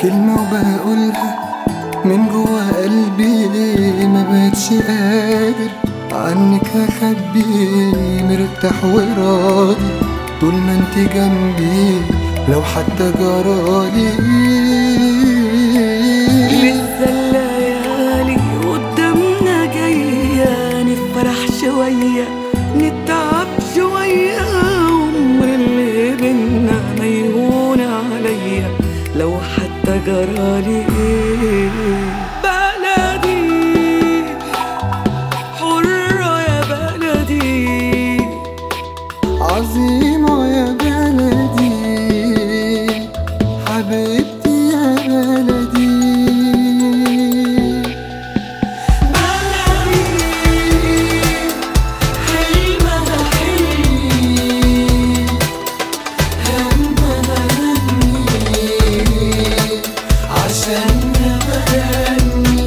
كلمة وبقولها من جوا قلبي ما بقتش قادر عنك هخبي مرتاح وراضي طول ما انت جنبي لو حتى جرالي لسه الليالي قدامنا جاية نفرح شوية نتعب شوية عمر اللي بينا ما يهون عليا لو حتى جرالي بلدي حرة يا بلدي عظيمة يا بلدي حبيبتي يا بلدي حلمها حلمي همها همي عشان بغني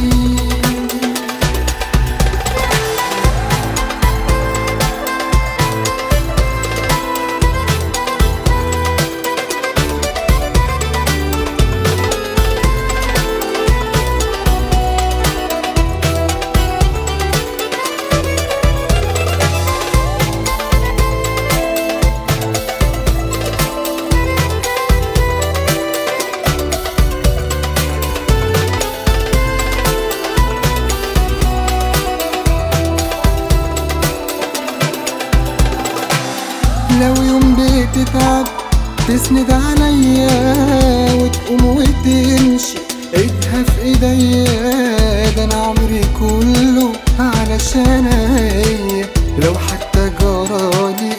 لو يوم بتتعب تسند عليا وتقوم وتمشي ايدها في ايديا ده انا عمري كله علشان هي لو حتى جرالي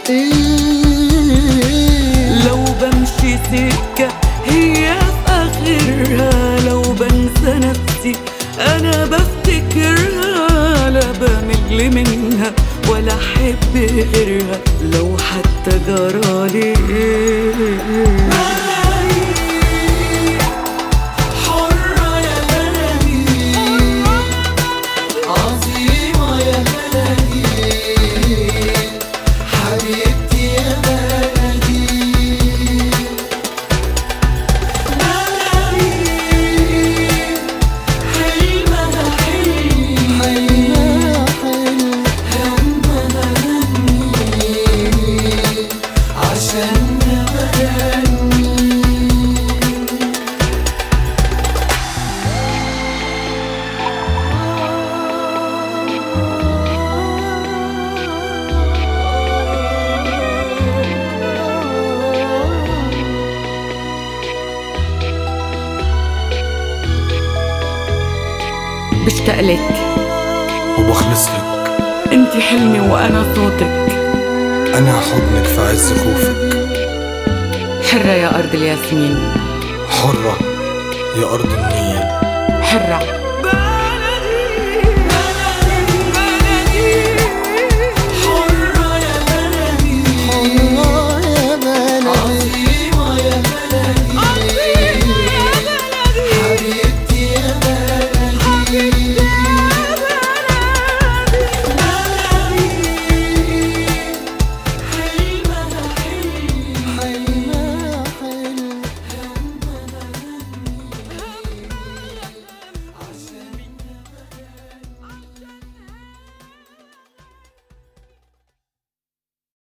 ايه لو بمشي سكة هي في آخرها لو بنسى نفسي أنا بفتكرها لا بمل منها ولا أحب غيرها لو حتى جرالي حرة يا بلدي عظيمة يا بلدي حبيبتي يا بلدي حلمها حلمي حلمها حلم همها همي عشان بغني بشتاق لك وبخلص لك انت حلمي وانا صوتك أنا حضنك في عز خوفك حرة يا أرض الياسمين حرة يا أرض النيل حرة